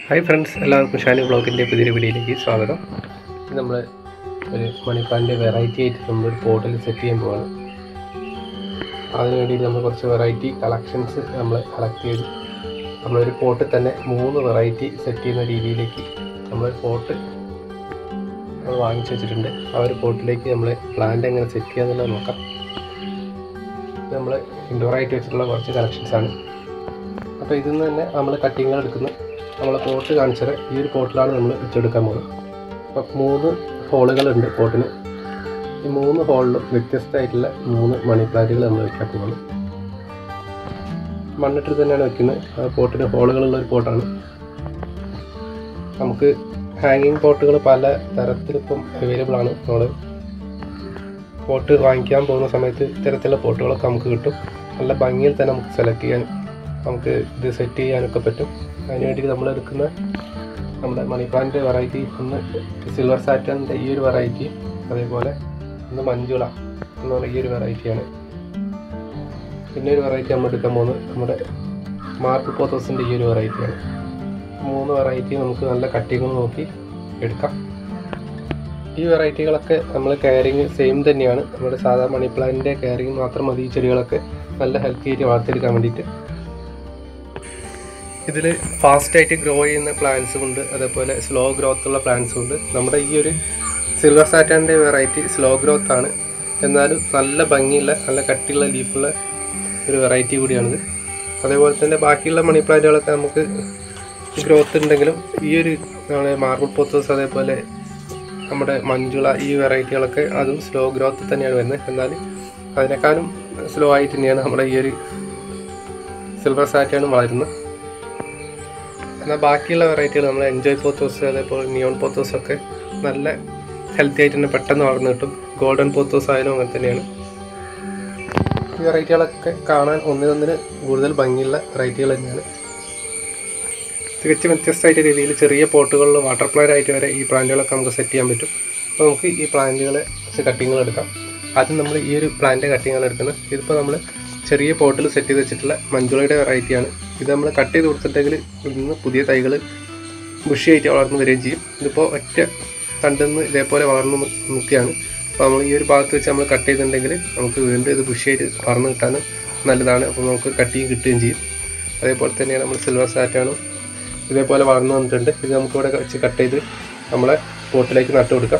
hi friends എല്ലാവർക്കും ഷാനി ബ്ലോഗിൻ്റെ പുതിയൊരു വീഡിയോയിലേക്ക് സ്വാഗതം ഇത് നമ്മൾ ഒരു മണിപ്പാലിൻ്റെ വെറൈറ്റി ആയിട്ട് നമ്മൾ ഒരു പോർട്ടൽ സെറ്റ് ചെയ്യാൻ പോവാണ് അതിന് വേണ്ടിയിട്ട് നമ്മൾ കുറച്ച് വെറൈറ്റി കളക്ഷൻസ് നമ്മൾ കളക്ട് ചെയ്തു നമ്മളൊരു പോട്ടിൽ തന്നെ മൂന്ന് വെറൈറ്റി സെറ്റ് ചെയ്യുന്ന രീതിയിലേക്ക് നമ്മളൊരു പോട്ട് നമ്മൾ വാങ്ങിച്ചു വെച്ചിട്ടുണ്ട് ആ ഒരു പോട്ടിലേക്ക് നമ്മൾ പ്ലാന്റ് എങ്ങനെ സെറ്റ് ചെയ്യാന്നുള്ളത് നോക്കാം ഇത് നമ്മൾ ഇൻഡോറായിട്ട് വെച്ചിട്ടുള്ള കുറച്ച് കളക്ഷൻസാണ് അപ്പോൾ ഇതിൽ നിന്ന് തന്നെ നമ്മൾ കട്ടിങ്ങുകൾ എടുക്കുന്ന നമ്മളെ പോട്ട് കാണിച്ചത് ഈ ഒരു പോട്ടിലാണ് നമ്മൾ വെച്ചെടുക്കാൻ പോകുന്നത് അപ്പം മൂന്ന് ഹോളുകളുണ്ട് പോട്ടിന് ഈ മൂന്ന് ഹോളിലും വ്യത്യസ്തമായിട്ടുള്ള മൂന്ന് മണി പ്ലാന്റുകൾ നമ്മൾ വെക്കാൻ പോകുന്നു മണ്ണിട്ട് തന്നെയാണ് വെക്കുന്നത് ആ പോട്ടിന് ഹോളുകളുള്ള ഒരു പോട്ടാണ് നമുക്ക് ഹാങ്ങിങ് പോട്ടുകൾ പല തരത്തിലിപ്പം അവൈലബിൾ ആണ് നമ്മൾ പോട്ട് വാങ്ങിക്കാൻ പോകുന്ന സമയത്ത് ഇത്തരത്തിലുള്ള പോട്ടുകളൊക്കെ നമുക്ക് കിട്ടും നല്ല ഭംഗിയിൽ തന്നെ നമുക്ക് സെലക്ട് ചെയ്യാൻ നമുക്ക് ഇത് സെറ്റ് ചെയ്യാനൊക്കെ പറ്റും അതിന് വേണ്ടി നമ്മൾ എടുക്കുന്ന നമ്മുടെ മണി പ്ലാന്റ് വെറൈറ്റി ഒന്ന് സിൽവർ സാറ്റൻ്റെ ഈ ഒരു വെറൈറ്റി അതേപോലെ ഒന്ന് മഞ്ജുള എന്നുള്ള ഈ ഒരു വെറൈറ്റിയാണ് പിന്നെ ഒരു വെറൈറ്റി നമ്മൾ എടുക്കാൻ പോകുന്നത് നമ്മുടെ മാർബിൾ പോത്തോസിൻ്റെ ഈ ഒരു വെറൈറ്റിയാണ് മൂന്ന് വെറൈറ്റി നമുക്ക് നല്ല കട്ടിങ്ങൾ നോക്കി എടുക്കാം ഈ വെറൈറ്റികളൊക്കെ നമ്മൾ കെയറിങ് സെയിം തന്നെയാണ് നമ്മുടെ സാധാ മണി പ്ലാന്റിൻ്റെ കെയറിങ് മാത്രം മതി ഈ ചെടികളൊക്കെ നല്ല ഹെൽത്തി ആയിട്ട് വളർത്തിയെടുക്കാൻ വേണ്ടിയിട്ട് ഇതിൽ ഫാസ്റ്റായിട്ട് ഗ്രോ ചെയ്യുന്ന പ്ലാന്റ്സും ഉണ്ട് അതേപോലെ സ്ലോ ഗ്രോത്ത് ഉള്ള പ്ലാന്റ്സും ഉണ്ട് നമ്മുടെ ഈ ഒരു സിൽവർ സാറ്റാൻ്റെ വെറൈറ്റി സ്ലോ ഗ്രോത്ത് ആണ് എന്നാലും നല്ല ഭംഗിയുള്ള നല്ല കട്ടിയുള്ള ലീഫുള്ള ഒരു വെറൈറ്റി കൂടിയാണിത് അതേപോലെ തന്നെ ബാക്കിയുള്ള മണി പ്ലാന്റുകളൊക്കെ നമുക്ക് ഗ്രോത്ത് ഉണ്ടെങ്കിലും ഈ ഒരു നമ്മുടെ മാർബിൾ പോത്തോസ് അതേപോലെ നമ്മുടെ മഞ്ജുള ഈ വെറൈറ്റികളൊക്കെ അതും സ്ലോ ഗ്രോത്ത് തന്നെയാണ് വരുന്നത് എന്നാൽ അതിനേക്കാളും സ്ലോ ആയിട്ട് തന്നെയാണ് നമ്മുടെ ഈ ഒരു സിൽവർ സാറ്റാണ് വളരുന്നത് എന്നാൽ ബാക്കിയുള്ള വെറൈറ്റികൾ നമ്മൾ എൻജോയ് പോത്തോസ് അതേപോലെ നിയോൺ പോത്തോസ് ഒക്കെ നല്ല ഹെൽത്തി ആയിട്ട് തന്നെ പെട്ടെന്ന് വളർന്നു കിട്ടും ഗോൾഡൻ പോത്തോസ് ആയാലും അങ്ങനെ തന്നെയാണ് ഈ വെറൈറ്റികളൊക്കെ കാണാൻ ഒന്നിനൊന്നിന് കൂടുതൽ ഭംഗിയുള്ള വെറൈറ്റികൾ തന്നെയാണ് തികച്ചും വ്യത്യസ്തമായിട്ട് രീതിയിൽ ചെറിയ പോട്ടുകളിൽ വാട്ടർ പ്ലാന്റ് ആയിട്ട് വരെ ഈ പ്ലാന്റുകളൊക്കെ നമുക്ക് സെറ്റ് ചെയ്യാൻ പറ്റും അപ്പോൾ നമുക്ക് ഈ പ്ലാന്റുകളെ കട്ടിങ്ങുകൾ എടുക്കാം ആദ്യം നമ്മൾ ഈ ഒരു പ്ലാന്റ് കട്ടിങ്ങുകൾ എടുക്കുന്നത് ഇതിപ്പോൾ നമ്മൾ ചെറിയ പോട്ടിൽ സെറ്റ് ചെയ്ത് വെച്ചിട്ടുള്ള മഞ്ജുളയുടെ വെറൈറ്റിയാണ് ഇത് നമ്മൾ കട്ട് ചെയ്ത് കൊടുത്തിട്ടുണ്ടെങ്കിൽ ഇന്ന് പുതിയ തൈകൾ ബുഷിയായിട്ട് വളർന്നു വരികയും ചെയ്യും ഇതിപ്പോൾ ഒറ്റ തണ്ടിൽ നിന്ന് ഇതേപോലെ വളർന്നു നിൽക്കുകയാണ് അപ്പോൾ നമ്മൾ ഈ ഒരു ഭാഗത്ത് വെച്ച് നമ്മൾ കട്ട് ചെയ്തിട്ടുണ്ടെങ്കിൽ നമുക്ക് വീണ്ടും ഇത് ബുഷിയായിട്ട് വളർന്നു കിട്ടാൻ നല്ലതാണ് അപ്പോൾ നമുക്ക് കട്ടിയും കിട്ടുകയും ചെയ്യും അതേപോലെ തന്നെയാണ് നമ്മൾ സിൽവർ സാറ്റാണ് ഇതേപോലെ വളർന്നു വന്നിട്ടുണ്ട് ഇത് നമുക്കിവിടെ വെച്ച് കട്ട് ചെയ്ത് നമ്മളെ പോട്ടിലേക്ക് നട്ടു കൊടുക്കാം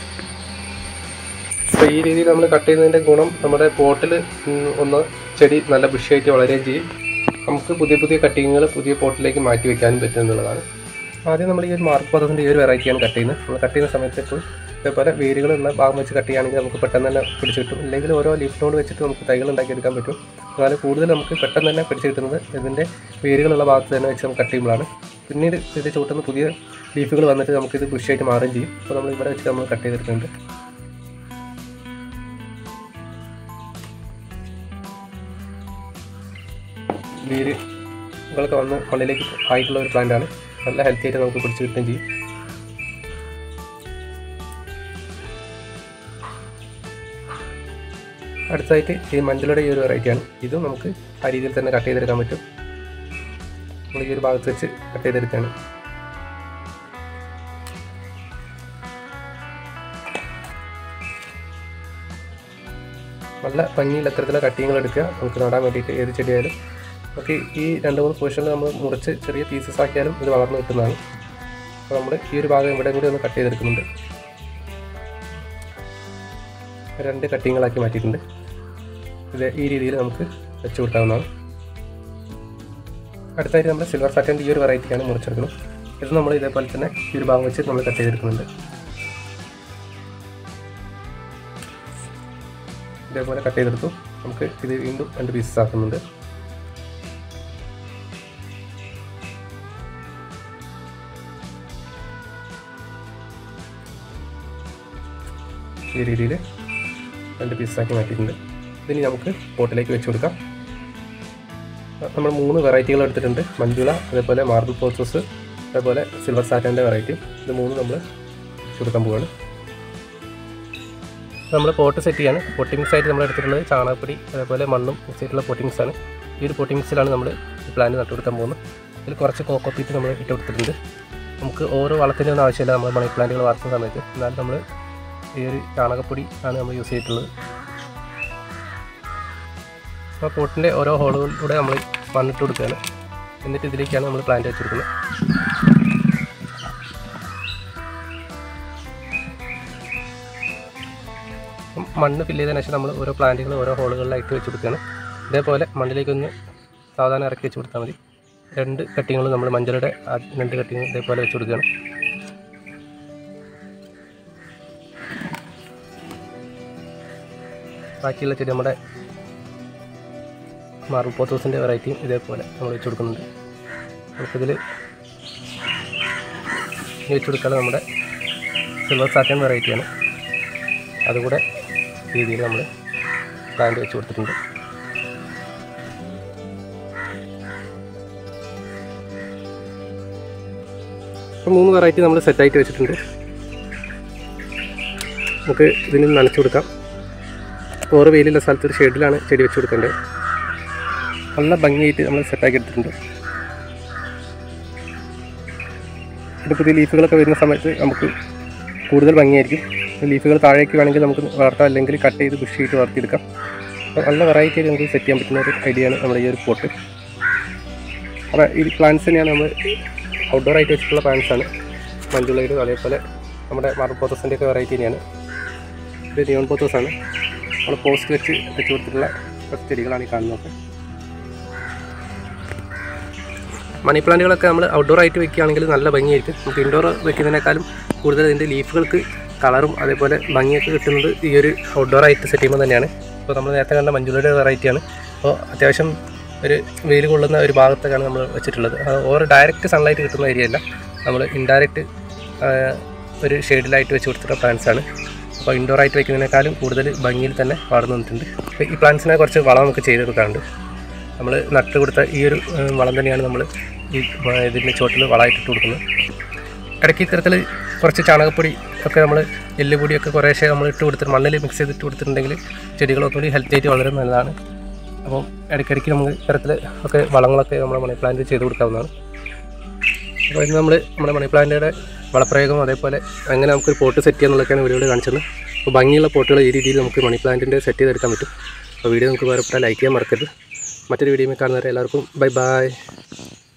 അപ്പോൾ ഈ രീതിയിൽ നമ്മൾ കട്ട് ചെയ്യുന്നതിൻ്റെ ഗുണം നമ്മുടെ പോട്ടിൽ ഒന്ന് ചെടി നല്ല ബുഷിയായിട്ട് വളരുകയും ചെയ്യും നമുക്ക് പുതിയ പുതിയ കട്ടിങ്ങുകൾ പുതിയ പോട്ടിലേക്ക് മാറ്റി വെക്കാനും പറ്റും എന്നുള്ളതാണ് ആദ്യം നമ്മൾ ഈ ഒരു മാർക്ക് പദത്തിൻ്റെ ഈ ഒരു വെറൈറ്റിയാണ് കട്ട് ചെയ്യുന്നത് നമ്മൾ കട്ട് ചെയ്യുന്ന സമയത്ത് ഇപ്പോൾ ഇതേപോലെ വേരുകളുള്ള ഭാഗം വെച്ച് കട്ട് ചെയ്യുകയാണെങ്കിൽ നമുക്ക് പെട്ടെന്ന് തന്നെ പിടിച്ച് കിട്ടും അല്ലെങ്കിൽ ഓരോ ലീഫ് നോട് വെച്ചിട്ട് നമുക്ക് തൈകൾ ഉണ്ടാക്കിയെടുക്കാൻ പറ്റും എന്നാൽ കൂടുതൽ നമുക്ക് പെട്ടെന്ന് തന്നെ പിടിച്ച് കിട്ടുന്നത് ഇതിൻ്റെ വേരുകളുള്ള ഭാഗത്ത് തന്നെ വെച്ച് നമുക്ക് കട്ട് ചെയ്യുമ്പോഴാണ് പിന്നീട് ഇത് ചൂട്ടുന്ന പുതിയ ലീഫുകൾ വന്നിട്ട് നമുക്കിത് ബുഷിയായിട്ട് മാറുകയും ചെയ്യും അപ്പോൾ നമ്മൾ ഇവിടെ വെച്ച് നമ്മൾ കട്ട് ചെയ്തെടുക്കുന്നുണ്ട് വേരുകളൊക്കെ വന്ന് മണ്ണിലേക്ക് ആയിട്ടുള്ള ഒരു പ്ലാന്റ് ആണ് നല്ല ഹെൽത്തി ആയിട്ട് നമുക്ക് പിടിച്ച് കിട്ടുകയും ചെയ്യും അടുത്തതായിട്ട് ഈ മഞ്ചളുടെ ഈ ഒരു വെറൈറ്റിയാണ് ഇതും നമുക്ക് ആ രീതിയിൽ തന്നെ കട്ട് ചെയ്തെടുക്കാൻ പറ്റും നമ്മൾ ഈ ഒരു ഭാഗത്ത് വെച്ച് കട്ട് ചെയ്തെടുക്കുകയാണ് നല്ല ഭംഗിയിൽ എത്തരത്തിലുള്ള കട്ടിങ്ങൾ എടുക്കുക നമുക്ക് നടാൻ വേണ്ടിയിട്ട് ഏത് ചെടിയായാലും നമുക്ക് ഈ രണ്ട് മൂന്ന് പൊസിഷനിൽ നമ്മൾ മുറിച്ച് ചെറിയ പീസസ് ആക്കിയാലും ഇത് വളർന്നു കിട്ടുന്നതാണ് അപ്പോൾ നമ്മൾ ഈ ഒരു ഭാഗം ഇവിടെ കൂടി ഒന്ന് കട്ട് ചെയ്തെടുക്കുന്നുണ്ട് രണ്ട് കട്ടിങ്ങളാക്കി മാറ്റിയിട്ടുണ്ട് ഇത് ഈ രീതിയിൽ നമുക്ക് വെച്ച് കൊടുക്കാവുന്നതാണ് അടുത്തായിട്ട് നമ്മൾ സിൽവർ സാറ്റൻ്റെ ഈ ഒരു വെറൈറ്റിയാണ് മുറിച്ചെടുക്കുന്നത് ഇത് നമ്മൾ ഇതേപോലെ തന്നെ ഈ ഒരു ഭാഗം വെച്ച് നമ്മൾ കട്ട് ചെയ്തെടുക്കുന്നുണ്ട് ഇതേപോലെ കട്ട് ചെയ്തെടുത്തു നമുക്ക് ഇത് വീണ്ടും രണ്ട് പീസസ് ആക്കുന്നുണ്ട് ഈ രീതിയിൽ രണ്ട് പീസാക്കി മാറ്റിയിട്ടുണ്ട് ഇതിനി നമുക്ക് പോട്ടിലേക്ക് വെച്ച് കൊടുക്കാം നമ്മൾ മൂന്ന് വെറൈറ്റികൾ എടുത്തിട്ടുണ്ട് മഞ്ജുള അതേപോലെ മാർബിൾ പോസസ് അതേപോലെ സിൽവർ സാറ്റൻ്റെ വെറൈറ്റി ഇത് മൂന്ന് നമ്മൾ വെച്ച് കൊടുക്കാൻ പോവുകയാണ് നമ്മൾ പോട്ട് സെറ്റ് ചെയ്യാണ് പൊട്ടിങ്സ് ആയിട്ട് നമ്മൾ എടുത്തിട്ടുള്ളത് ചാണകപ്പൊടി അതേപോലെ മണ്ണും മിക്സ് ആയിട്ടുള്ള പൊട്ടിങ്സ് ആണ് ഈ ഒരു പൊട്ടിങ്സിലാണ് നമ്മൾ ഈ പ്ലാന്റ് നട്ടുകൊടുക്കാൻ പോകുന്നത് ഇതിൽ കുറച്ച് കോക്കോപ്പീറ്റ് നമ്മൾ ഇട്ട് കൊടുത്തിട്ടുണ്ട് നമുക്ക് ഓരോ വളത്തിൻ്റെ ഒന്നും ആവശ്യമില്ല നമ്മൾ മണി പ്ലാന്റുകൾ വളർത്തുന്ന സമയത്ത് എന്നാൽ നമ്മൾ ഈ ഒരു ചാണകപ്പൊടി ആണ് നമ്മൾ യൂസ് ചെയ്തിട്ടുള്ളത് അപ്പോൾ പോട്ടിൻ്റെ ഓരോ ഹോളുകളിലൂടെ നമ്മൾ മണ്ണിട്ട് കൊടുക്കുകയാണ് എന്നിട്ട് ഇതിലേക്കാണ് നമ്മൾ പ്ലാന്റ് വെച്ച് കൊടുക്കുന്നത് അപ്പം മണ്ണ് ഫില്ല് ചെയ്തതിനു ശേഷം നമ്മൾ ഓരോ പ്ലാന്റുകൾ ഓരോ ഹോളുകളിലായിട്ട് വെച്ച് കൊടുക്കുകയാണ് ഇതേപോലെ മണ്ണിലേക്കൊന്ന് സാവധാനം ഇറക്കി വെച്ച് കൊടുത്താൽ മതി രണ്ട് കട്ടിങ്ങൾ നമ്മൾ മഞ്ചളുടെ ആ രണ്ട് കട്ടിങ്ങൾ ഇതേപോലെ വെച്ച് കൊടുക്കുകയാണ് ബാക്കിയുള്ള ചെടി നമ്മുടെ മാർബിൾ പോത്തോസിൻ്റെ വെറൈറ്റിയും ഇതേപോലെ നമ്മൾ വെച്ച് കൊടുക്കുന്നുണ്ട് നമുക്കിതിൽ വെച്ച് കൊടുക്കാതെ നമ്മുടെ സിൽവർ സാറ്റൻ വെറൈറ്റിയാണ് അതുകൂടെ രീതിയിൽ നമ്മൾ പ്ലാന്റ് വെച്ച് കൊടുത്തിട്ടുണ്ട് അപ്പോൾ മൂന്ന് വെറൈറ്റി നമ്മൾ സെറ്റായിട്ട് വെച്ചിട്ടുണ്ട് നമുക്ക് ഇതിന് നനച്ചു കൊടുക്കാം ഓരോ വെയിലുള്ള സ്ഥലത്ത് ഒരു ഷെഡിലാണ് ചെടി വെച്ച് കൊടുക്കേണ്ടത് നല്ല ഭംഗിയായിട്ട് നമ്മൾ സെറ്റാക്കി എടുത്തിട്ടുണ്ട് ഇത് പുതിയ ലീഫുകളൊക്കെ വരുന്ന സമയത്ത് നമുക്ക് കൂടുതൽ ഭംഗിയായിരിക്കും ലീഫുകൾ താഴേക്ക് വേണമെങ്കിൽ നമുക്ക് വളർത്താം അല്ലെങ്കിൽ കട്ട് ചെയ്ത് ബുഷ് ചെയ്ത് വളർത്തിയെടുക്കാം അപ്പോൾ നല്ല വെറൈറ്റി ആയിട്ട് നമുക്ക് സെറ്റ് ചെയ്യാൻ പറ്റുന്ന ഒരു ഐഡിയ ആണ് നമ്മുടെ ഈ ഒരു പോട്ട് അപ്പോൾ ഈ പ്ലാന്റ്സ് തന്നെയാണ് നമ്മൾ ഔട്ട്ഡോർ ആയിട്ട് വെച്ചിട്ടുള്ള പ്ലാന്റ്സ് ആണ് മഞ്ജുളയിലും അതേപോലെ നമ്മുടെ മറപ്പോത്തസിൻ്റെ ഒക്കെ വെറൈറ്റി തന്നെയാണ് ഇത് നിയോൺ പോത്തോസ് ആണ് നമ്മൾ പോസ്റ്റ് വെച്ച് വെച്ച് കൊടുത്തിട്ടുള്ള കുറച്ച് ചെടികളാണ് ഈ കാണുന്നത് മണി പ്ലാന്റുകളൊക്കെ നമ്മൾ ഔട്ട്ഡോർ ആയിട്ട് വെക്കുകയാണെങ്കിൽ നല്ല ഭംഗിയായിരിക്കും നമുക്ക് ഇൻഡോർ വെക്കുന്നതിനേക്കാളും കൂടുതൽ ഇതിൻ്റെ ലീഫുകൾക്ക് കളറും അതേപോലെ ഭംഗിയൊക്കെ കിട്ടുന്നത് ഈ ഒരു ഔട്ട്ഡോർ ആയിട്ട് സെറ്റ് ചെയ്യുമ്പോൾ തന്നെയാണ് ഇപ്പോൾ നമ്മൾ നേരത്തെ കണ്ട മഞ്ജുളയുടെ വെറൈറ്റിയാണ് അപ്പോൾ അത്യാവശ്യം ഒരു വെയിൽ കൊള്ളുന്ന ഒരു ഭാഗത്തൊക്കെയാണ് നമ്മൾ വെച്ചിട്ടുള്ളത് അത് ഓരോ ഡയറക്റ്റ് സൺലൈറ്റ് കിട്ടുന്ന ഏരിയ അല്ല നമ്മൾ ഇൻഡയറക്റ്റ് ഒരു ഷെയ്ഡിലായിട്ട് വെച്ച് കൊടുത്തിട്ടുള്ള പ്ലാന്റ്സ് ആണ് അപ്പോൾ ഇൻഡോർ ആയിട്ട് വെക്കുന്നതിനേക്കാളും കൂടുതൽ ഭംഗിയിൽ തന്നെ വളർന്നു വന്നിട്ടുണ്ട് അപ്പോൾ ഈ പ്ലാന്റ്സിനെ കുറച്ച് വളം നമുക്ക് ചെയ്ത് കൊടുക്കാറുണ്ട് നമ്മൾ നട്ട് കൊടുത്ത ഈ ഒരു ഏഹ്, വളം തന്നെയാണ് നമ്മൾ ഈ ഏഹ്, ഇതിൻ്റെ ചോട്ടിൽ വളമായിട്ടിട്ട് കൊടുക്കുന്നത് ഇടയ്ക്ക് ഇത്തരത്തിൽ കുറച്ച് ചാണകപ്പൊടി ഒക്കെ നമ്മൾ എല്ലുപൊടിയൊക്കെ കുറേശ്ശെ നമ്മൾ ഇട്ട് കൊടുത്തിട്ട് മണ്ണിൽ മിക്സ് ചെയ്തിട്ട് കൊടുത്തിട്ടുണ്ടെങ്കിൽ ചെടികൾ ഒന്നുകൂടി ഹെൽത്തി ആയിട്ട് വളരെ നല്ലതാണ് അപ്പം ഇടയ്ക്കിടയ്ക്ക് നമുക്ക് ഇത്തരത്തിൽ ഒക്കെ വളങ്ങളൊക്കെ നമ്മുടെ മണി പ്ലാന്റ് ചെയ്ത് കൊടുക്കാവുന്നതാണ് അപ്പോൾ ഇന്ന് നമ്മൾ നമ്മുടെ മണി പ്ലാന്റിൻ്റെ വളപ്രയോഗം അതേപോലെ എങ്ങനെ നമുക്കൊരു പോട്ട് സെറ്റ് ചെയ്യാന്നുള്ളതൊക്കെയാണ് വീഡിയോയിൽ കാണിച്ചത് അപ്പോൾ ഭംഗിയുള്ള പോട്ടുകൾ ഈ രീതിയിൽ നമുക്ക് മണി പ്ലാന്റിൻ്റെ സെറ്റ് ചെയ്തെടുക്കാൻ പറ്റും അപ്പോൾ വീഡിയോ നമുക്ക് വേറെ ലൈക്ക് ചെയ്യാൻ മറക്കരുത് മറ്റൊരു വീഡിയോയിൽ കാണുന്നവരെ എല്ലാവർക്കും ബൈ ബൈ